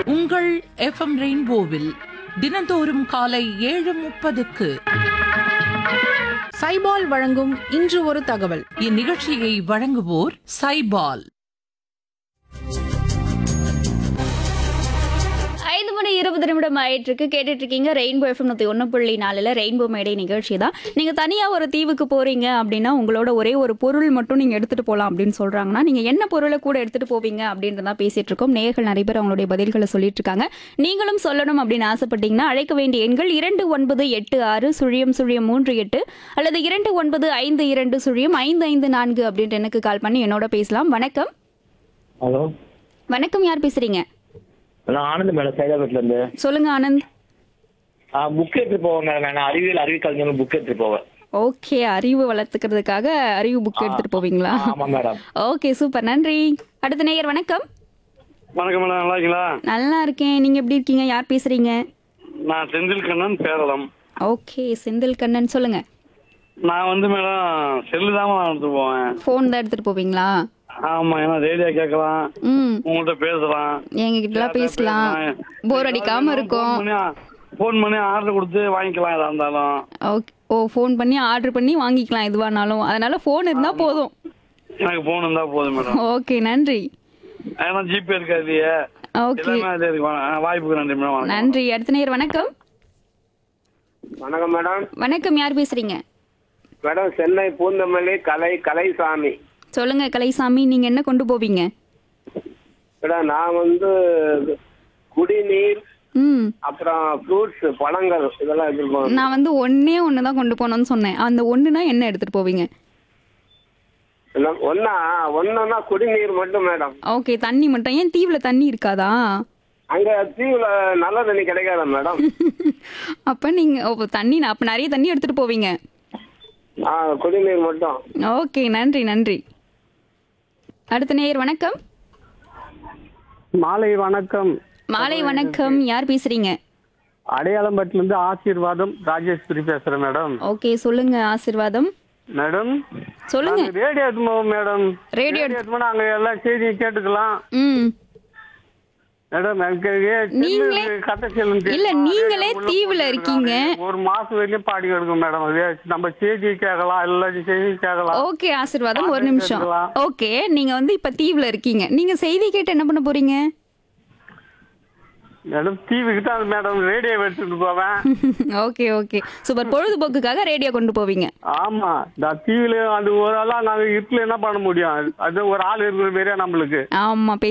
உங்கள் எஃப்எம் ரெயின்போவில் தினந்தோறும் காலை ஏழு முப்பதுக்கு சைபால் வழங்கும் இன்று ஒரு தகவல் இந்நிகழ்ச்சியை வழங்குவோர் சைபால் ஐந்து மணி இருபது நிமிடம் ஆயிட்டு இருக்கு கேட்டுட்டு இருக்கீங்க ரெயின்போ எஃப்எம் நூத்தி ஒன்று புள்ளி நாலுல ரெயின்போ மேடை நிகழ்ச்சி தான் நீங்க தனியா ஒரு தீவுக்கு போறீங்க அப்படின்னா உங்களோட ஒரே ஒரு பொருள் மட்டும் நீங்க எடுத்துட்டு போலாம் அப்படின்னு சொல்றாங்கன்னா நீங்க என்ன பொருளை கூட எடுத்துட்டு போவீங்க அப்படின்றத பேசிட்டு இருக்கோம் நேயர்கள் நிறைய பேர் அவங்களுடைய பதில்களை சொல்லிட்டு இருக்காங்க நீங்களும் சொல்லணும் அப்படின்னு ஆசைப்பட்டீங்கன்னா அழைக்க வேண்டிய எண்கள் இரண்டு ஒன்பது எட்டு ஆறு சுழியம் சுழியம் மூன்று எட்டு அல்லது இரண்டு ஒன்பது ஐந்து இரண்டு சுழியம் ஐந்து ஐந்து நான்கு அப்படின்ட்டு எனக்கு கால் பண்ணி என்னோட பேசலாம் வணக்கம் ஹலோ வணக்கம் யார் பேசுறீங்க நான் ஆனந்த் மேடம் சைதாபேட்ல இருந்து சொல்லுங்க ஆனந்த் புக் எடுத்துட்டு போவேன் மேடம் நான் அறிவியல் அறிவியல் கலைஞர்கள் புக் எடுத்துட்டு போவேன் ஓகே அறிவு வளர்த்துக்கிறதுக்காக அறிவு புக் எடுத்துட்டு போவீங்களா ஆமா மேடம் ஓகே சூப்பர் நன்றி அடுத்த நேயர் வணக்கம் வணக்கம் மேடம் நல்லா இருக்கீங்களா நல்லா இருக்கேன் நீங்க எப்படி இருக்கீங்க யார் பேசுறீங்க நான் செந்தில் கண்ணன் பேரளம் ஓகே செந்தில் கண்ணன் சொல்லுங்க நான் வந்து மேடம் செல்லு தான் நான் எடுத்து போவேன் ஃபோன் தான் எடுத்துட்டு போவீங்களா ஆமா ஏன்னா ரேடியோ கேட்கலாம் ம் உங்கள்கிட்ட பேசலாம் எங்க கிட்டலாம் பேசலாம் போர் அடிக்காம இருக்கும் ஃபோன் பண்ணி ஆர்டர் கொடுத்து வாங்கிக்கலாம் எதா இருந்தாலும் ஓகே ஓ ஃபோன் பண்ணி ஆர்டர் பண்ணி வாங்கிக்கலாம் எதுவானாலும் அதனால ஃபோன் இருந்தா போதும் எனக்கு ஃபோன் இருந்தா போதும் மேடம் ஓகே நன்றி ஏன்னா ஜிபே இருக்காது இல்லையே ஓகே எல்லாமே அது இருக்கு வா- வாய்ப்புக்கு நன்றி மேடம் வணக்கம். நன்றி அடுத்த நேயர் வணக்கம் வணக்கம் மேடம் வணக்கம் யார் பேசுறீங்க மேடம் சென்னை பூந்தமல்லி கலை கலைசாமி சொல்லுங்க கலைசாமி நீங்க என்ன கொண்டு போவீங்க மேடம் நான் வந்து குடிநீர் ம் அப்புறம் ஃப்ரூட்ஸ் பழங்கள் இதெல்லாம் எடுத்துருக்கோம் நான் வந்து ஒன்னே ஒன்று தான் கொண்டு போகணும்னு சொன்னேன் அந்த ஒன்றுனா என்ன எடுத்துட்டு போவீங்க ஒன்னா ஒன்னா குடிநீர் மட்டும் மேடம் ஓகே தண்ணி மட்டும் ஏன் தீவில் தண்ணி இருக்காதா அங்க தீவுல நல்ல தண்ணி கிடைக்காதா மேடம் அப்போ நீங்கள் ஓ தண்ணி அப்போ நிறைய தண்ணி எடுத்துட்டு போவீங்க ஆ குடிநீர் மட்டும் ஓகே நன்றி நன்றி அடுத்த நேயர் வணக்கம் மாலை வணக்கம் மாலை வணக்கம் யார் பேசுறீங்க அடையாளம்பட்டில இருந்து ஆசீர்வாதம் ராஜேஸ்வரி பேசுறேன் மேடம் ஓகே சொல்லுங்க ஆசிர்வாதம் மேடம் சொல்லுங்க நாங்க ரேடியோ எடுத்து போவோம் மேடம் ரேடியோ ரேடியோ எடுத்து போனா அங்க எல்லா செய்தியும் கேட்டுக்கலாம் ம் மேடம் எனக்கு ஏன் நீங்களே- செல்லுக்கு கட்ட செல்லுன்னு இல்ல, தெரியுமா? நீங்களே ரேடியோ உள்ள தீவுல போட்டு இருக்கீங்க. ஒரு மாசம் வரைக்கும் பாடி எடுக்கும் மேடம் அது நம்ம செய்தி கேட்கலாம் எல்லா செய்தியும் கேட்கலாம் ஓகே ஆசிர்வாதம் ஒரு பாட்டு நிமிஷம் கேட்கலாம். ஓகே நீங்க வந்து இப்ப தீவுல இருக்கீங்க நீங்க செய்தி கேட்டு என்ன பண்ண போறீங்க மேடம் டிவிக்கு தான் மேடம் ரேடியோ எடுத்துட்டு போவேன் ஓகே ஓகே சூப்பர் பொழுதுபோக்குக்காக ரேடியோ கொண்டு போவீங்க ஆமா நான் டிவில அந்த ஒரு ஆளா நாங்க இருட்டுல என்ன பண்ண முடியும் அது ஒரு ஆள் இருக்கிற மாதிரியா நம்மளுக்கு ஆமா